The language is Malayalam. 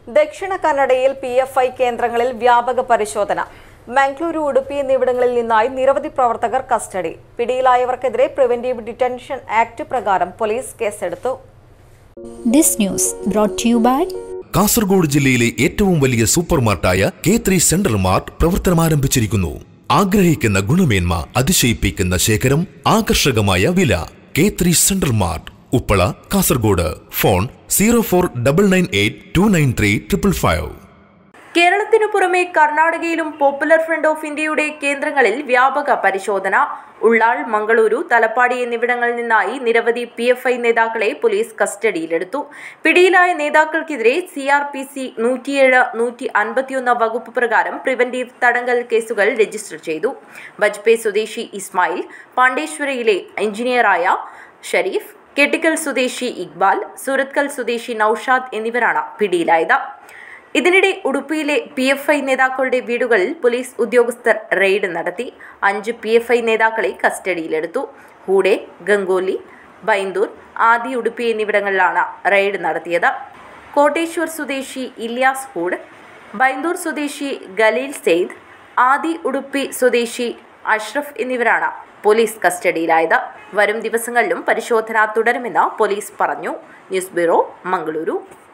ദക്ഷിണ കന്നഡയിൽ പി എഫ് ഐ കേന്ദ്രങ്ങളിൽ വ്യാപക പരിശോധന മംഗളൂരു ഉടുപ്പി എന്നിവിടങ്ങളിൽ നിന്നായി നിരവധി പ്രവർത്തകർ കസ്റ്റഡി പിടിയിലായവർക്കെതിരെ പ്രിവന്റീവ് ഡിറ്റൻഷൻ ആക്ട് പ്രകാരം പോലീസ് കേസെടുത്തു This news brought to you by Kasaragod ജില്ലയിലെ ഏറ്റവും വലിയ സൂപ്പർ മാർട്ടായ കെ ത്രീ സെൻട്രൽ മാർട്ട് പ്രവർത്തനമാരംഭിച്ചിരിക്കുന്നു ആഗ്രഹിക്കുന്ന ഗുണമേന്മ അതിശയിപ്പിക്കുന്ന ശേഖരം ആകർഷകമായ വില K three central mart Uppala Kasaragod phone zero four double nine eight two nine three triple five കേരളത്തിനു പുറമെ കർണാടകയിലും പോപ്പുലർ ഫ്രണ്ട് ഓഫ് ഇന്ത്യയുടെ കേന്ദ്രങ്ങളിൽ വ്യാപക പരിശോധന ഉള്ളാൾ മംഗളൂരു തലപ്പാടി എന്നിവിടങ്ങളിൽ നിന്നായി നിരവധി പി എഫ് ഐ നേതാക്കളെ പോലീസ് കസ്റ്റഡിയിലെടുത്തു പിടിയിലായ നേതാക്കൾക്കെതിരെ സി ആർ പി സി നൂറ്റിയേഴ് നൂറ്റി അൻപത്തിയൊന്ന് വകുപ്പ് പ്രകാരം പ്രിവന്റീവ് തടങ്കൽ കേസുകൾ രജിസ്റ്റർ ചെയ്തു ബജ്പേ സ്വദേശി ഇസ്മായിൽ പാണ്ഡേശ്വരയിലെ എഞ്ചിനീയറായ ഷരീഫ് കെട്ടിക്കൽ സ്വദേശി ഇക്ബാൽ സുരത്കൽ സ്വദേശി നൌഷാദ് എന്നിവരാണ് പിടിയിലായത് ഇതിനിടെ ഉടുപ്പിയിലെ പി എഫ് ഐ നേതാക്കളുടെ വീടുകളിൽ പോലീസ് ഉദ്യോഗസ്ഥർ റെയ്ഡ് നടത്തി അഞ്ച് പി എഫ് ഐ നേതാക്കളെ കസ്റ്റഡിയിലെടുത്തു ഹൂഡെ ഗംഗോലി ബൈന്ദൂർ ആദി ഉടുപ്പി എന്നിവിടങ്ങളിലാണ് റെയ്ഡ് നടത്തിയത് കോട്ടേശ്വർ സ്വദേശി ഇല്യാസ് ഹൂഡ് ബൈന്ദൂർ സ്വദേശി ഗലീൽ സെയ്ദ് ആദി ഉടുപ്പി സ്വദേശി അഷ്റഫ് എന്നിവരാണ് പോലീസ് കസ്റ്റഡിയിലായത് വരും ദിവസങ്ങളിലും പരിശോധന തുടരുമെന്ന് പോലീസ് പറഞ്ഞു ന്യൂസ് ബ്യൂറോ മംഗളൂരു